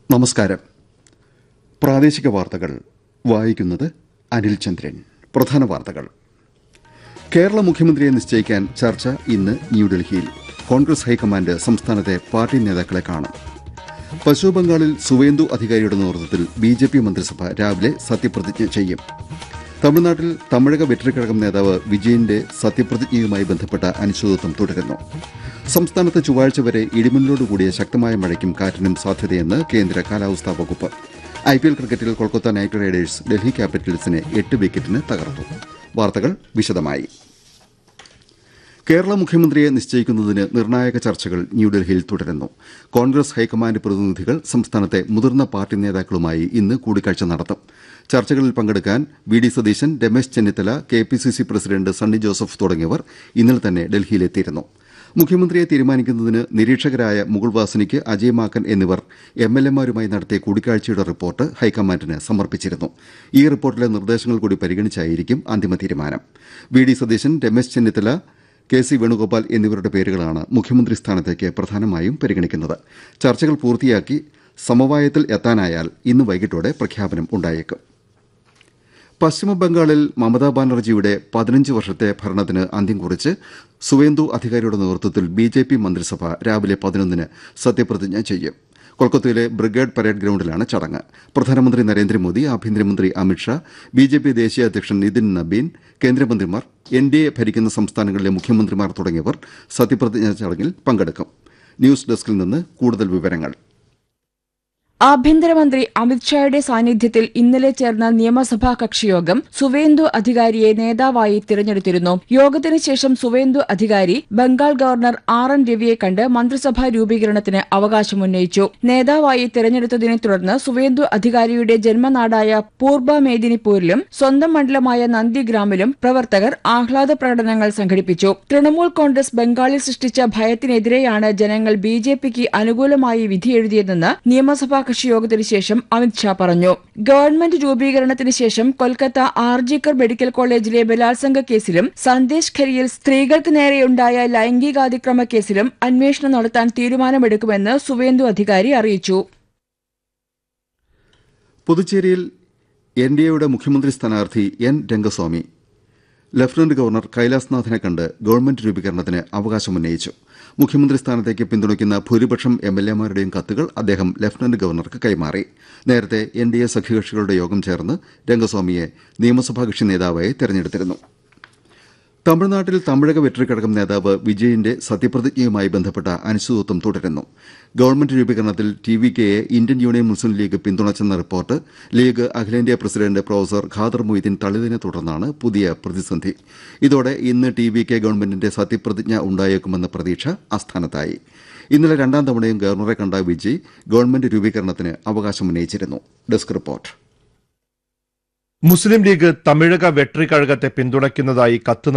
നമസ്കാരം പ്രാദേശിക വാർത്തകൾ വായിക്കുന്നത് അനിൽ ചന്ദ്രൻ പ്രധാന വാർത്തകൾ കേരള മുഖ്യമന്ത്രിയെ നിശ്ചയിക്കാൻ ചർച്ച ഇന്ന് ന്യൂഡൽഹിയിൽ കോൺഗ്രസ് ഹൈക്കമാൻഡ് സംസ്ഥാനത്തെ പാർട്ടി നേതാക്കളെ കാണും പശ്ചിമബംഗാളിൽ സുവേന്ദു അധികാരിയുടെ നേതൃത്വത്തിൽ ബി ജെ പി മന്ത്രിസഭ രാവിലെ സത്യപ്രതിജ്ഞ ചെയ്യും തമിഴ്നാട്ടിൽ തമിഴക വെற்றிക്കഴകം നേതാവ് വിജയന്റെ സത്യപ്രതിജ്ഞയുമായി ബന്ധപ്പെട്ട അനിശ്ചിതത്വം തുടരുന്നു സംസ്ഥാനത്ത് ചൊവ്വാഴ്ച വരെ ഇടിമിന്നലോടുകൂടിയ ശക്തമായ മഴയ്ക്കും കാറ്റിനും സാധ്യതയെന്ന് കേന്ദ്ര കാലാവസ്ഥാ വകുപ്പ് ഐപിഎൽ ക്രിക്കറ്റിൽ കൊൽക്കത്ത നൈറ്റ് റൈഡേഴ്സ് ഡൽഹി ക്യാപിറ്റൽസിനെ എട്ട് വിക്കറ്റിന് തകർത്തു വാർത്തകൾ വിശദമായി കേരള മുഖ്യമന്ത്രിയെ നിശ്ചയിക്കുന്നതിന് നിർണായക ചർച്ചകൾ ന്യൂഡൽഹിയിൽ തുടരുന്നു കോൺഗ്രസ് ഹൈക്കമാൻഡ് പ്രതിനിധികൾ സംസ്ഥാനത്തെ മുതിർന്ന പാർട്ടി നേതാക്കളുമായി ഇന്ന് കൂടിക്കാഴ്ച നടത്തും ചർച്ചകളിൽ പങ്കെടുക്കാൻ V D Satheesan Ramesh Chennithala K P C C president Sunny Joseph തുടങ്ങിയവർ ഇന്നലെ തന്നെ ഡൽഹിയിലെത്തിയിരുന്നു മുഖ്യമന്ത്രിയെ തീരുമാനിക്കുന്നതിന് നിരീക്ഷകരായ മുകുൾ വാസനിക്ക് അജയ് മാക്കൻ എന്നിവർ എം എൽ എമാരുമായി നടത്തിയ കൂടിക്കാഴ്ചയുടെ റിപ്പോർട്ട് ഹൈക്കമാൻഡിന് സമർപ്പിച്ചിരുന്നു ഈ റിപ്പോർട്ടിലെ നിർദ്ദേശങ്ങൾ കൂടി പരിഗണിച്ചായിരിക്കും അന്തിമ തീരുമാനം V D Satheesan Ramesh Chennithala K C Venugopal എന്നിവരുടെ പേരുകളാണ് മുഖ്യമന്ത്രി സ്ഥാനത്തേക്ക് പ്രധാനമായും പരിഗണിക്കുന്നത് ചർച്ചകൾ പൂർത്തിയാക്കി സമവായത്തിൽ എത്താനായാൽ ഇന്ന് വൈകിട്ടോടെ പ്രഖ്യാപനം ഉണ്ടായേക്കും പശ്ചിമബംഗാളിൽ മമതാ ബാനർജിയുടെ പതിനഞ്ച് വർഷത്തെ ഭരണത്തിന് അന്ത്യം കുറിച്ച് സുവേന്ദു അധികാരിയുടെ നേതൃത്വത്തിൽ ബി ജെ പി മന്ത്രിസഭ രാവിലെ പതിനൊന്നിന് സത്യപ്രതിജ്ഞ ചെയ്യും കൊൽക്കത്തയിലെ ബ്രിഗേഡ് പരേഡ് ഗ്രൌണ്ടിലാണ് ചടങ്ങ് പ്രധാനമന്ത്രി നരേന്ദ്രമോദി ആഭ്യന്തരമന്ത്രി അമിത്ഷാ ബി ജെ പി ദേശീയ അധ്യക്ഷൻ നിതിൻ നബീൻ കേന്ദ്രമന്ത്രിമാർ എൻ ഡി എ ഭരിക്കുന്ന സംസ്ഥാനങ്ങളിലെ മുഖ്യമന്ത്രിമാർ തുടങ്ങിയവർ സത്യപ്രതിജ്ഞാ ചടങ്ങിൽ പങ്കെടുക്കും ന്യൂസ് ഡെസ്കിൽ നിന്ന് കൂടുതൽ വിവരങ്ങൾ ആഭ്യന്തരമന്ത്രി അമിത്ഷായുടെ സാന്നിധ്യത്തിൽ ഇന്നലെ ചേർന്ന നിയമസഭാ കക്ഷിയോഗം സുവേന്ദു അധികാരിയെ നേതാവായി തിരഞ്ഞെടുത്തിരുന്നു യോഗത്തിന് ശേഷം Suvendu Adhikari Bengal governor R N രവിയെ കണ്ട് മന്ത്രിസഭാ രൂപീകരണത്തിന് അവകാശമുന്നയിച്ചു നേതാവായി തിരഞ്ഞെടുത്തതിനെ തുടർന്ന് സുവേന്ദു അധികാരിയുടെ ജന്മനാടായ പൂർബ മേദിനിപൂരിലും സ്വന്തം മണ്ഡലമായ നന്ദിഗ്രാമിലും പ്രവർത്തകർ ആഹ്ലാദ പ്രകടനങ്ങൾ സംഘടിപ്പിച്ചു തൃണമൂൽ കോൺഗ്രസ് ബംഗാളിൽ സൃഷ്ടിച്ച ഭയത്തിനെതിരെയാണ് ജനങ്ങൾ ബി ജെ പിക്ക് അനുകൂലമായി വിധിയെഴുതിയതെന്ന് നിയമസഭാ കക്ഷി യോഗത്തിന് ശേഷം അമിത്ഷാ പറഞ്ഞു ഗവൺമെന്റ് രൂപീകരണത്തിന് ശേഷം കൊൽക്കത്ത ആർജിക്കർ മെഡിക്കൽ കോളേജിലെ ബലാത്സംഗ കേസിലും സന്ദേശ് ഖരിയിൽ സ്ത്രീകൾക്ക് നേരെയുണ്ടായ ലൈംഗികാതിക്രമ കേസിലും അന്വേഷണം നടത്താൻ തീരുമാനമെടുക്കുമെന്ന് സുവേന്ദു അധികാരി അറിയിച്ചു പുതുച്ചേരിയിൽ എൻ ഡി എയുടെ മുഖ്യമന്ത്രി സ്ഥാനാർത്ഥി എൻ രംഗസ്വാമി ലഫ്റ്റനന്റ് ഗവർണർ കൈലാസ്നാഥിനെ കണ്ട് ഗവൺമെന്റ് രൂപീകരണത്തിന് അവകാശമുന്നയിച്ചു മുഖ്യമന്ത്രി സ്ഥാനത്തേക്ക് പിന്തുണയ്ക്കുന്ന ഭൂരിപക്ഷം എം എൽ എമാരുടെയും കത്തുകൾ അദ്ദേഹം ലഫ്റ്റനന്റ് ഗവർണർക്ക് കൈമാറി നേരത്തെ എൻ ഡി എ സഖ്യകക്ഷികളുടെ യോഗം ചേർന്ന് രംഗസ്വാമിയെ നിയമസഭാ കക്ഷി നേതാവായി തെരഞ്ഞെടുത്തിരുന്നു തമിഴ്നാട്ടിൽ തമിഴക വെற்றிക്കഴകം നേതാവ് വിജയന്റെ സത്യപ്രതിജ്ഞയുമായി ബന്ധപ്പെട്ട അനിശ്ചിതത്വം തുടരുന്നു ഗവൺമെന്റ് രൂപീകരണത്തിൽ ടി വി കെയെ ഇന്ത്യൻ യൂണിയൻ മുസ്ലിം ലീഗ് പിന്തുണച്ചെന്ന റിപ്പോർട്ട് ലീഗ് അഖിലേന്ത്യാ പ്രസിഡന്റ് പ്രൊഫസർ ഖാദർ മൊയ്തീൻ തള്ളിയതിനെ തുടർന്നാണ് പുതിയ പ്രതിസന്ധി ഇതോടെ ഇന്ന് ടി വി കെ ഗവൺമെന്റിന്റെ സത്യപ്രതിജ്ഞ ഉണ്ടായേക്കുമെന്ന പ്രതീക്ഷ അസ്ഥാനത്തായി ഇന്നലെ രണ്ടാം തവണയും ഗവർണറെ കണ്ട വിജയ് ഗവൺമെന്റ് രൂപീകരണത്തിന് അവകാശമുന്നയിച്ചിരുന്നു desk report Muslim league Tamilaga വെട്രിക്കഴകത്തെ പിന്തുണയ്ക്കുന്നതായി കത്ത്